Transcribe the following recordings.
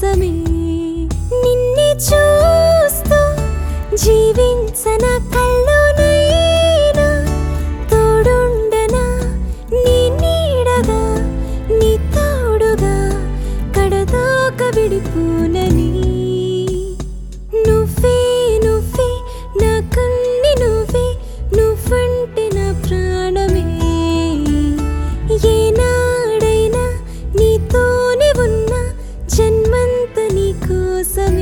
కోసమే నిన్నే చూస్తూ జీవించన కల్లోనైనా తోడుండనా నీ నీడగా నీ తోడుగా కడదాక విడిపోనని నువ్వే నువ్వే నా కన్ని నువ్వే నువ్వంటే నా ప్రాణమే ఏనాడైనా నీతోనే ఉన్నా జన్మంత నీ కోసమే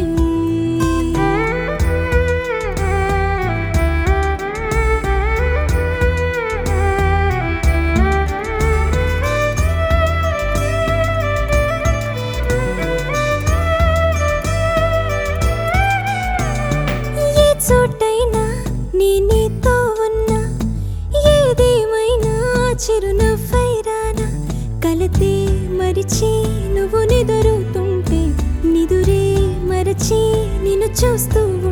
ఏ చోటైనా నీ నీతో ఉన్నా ఏదేమైనా చిరునవ్వైరానా కలతే మరిచి నువ్వు నిదురుతుంటే నిదురే మరచి నిన్ను చూస్తూ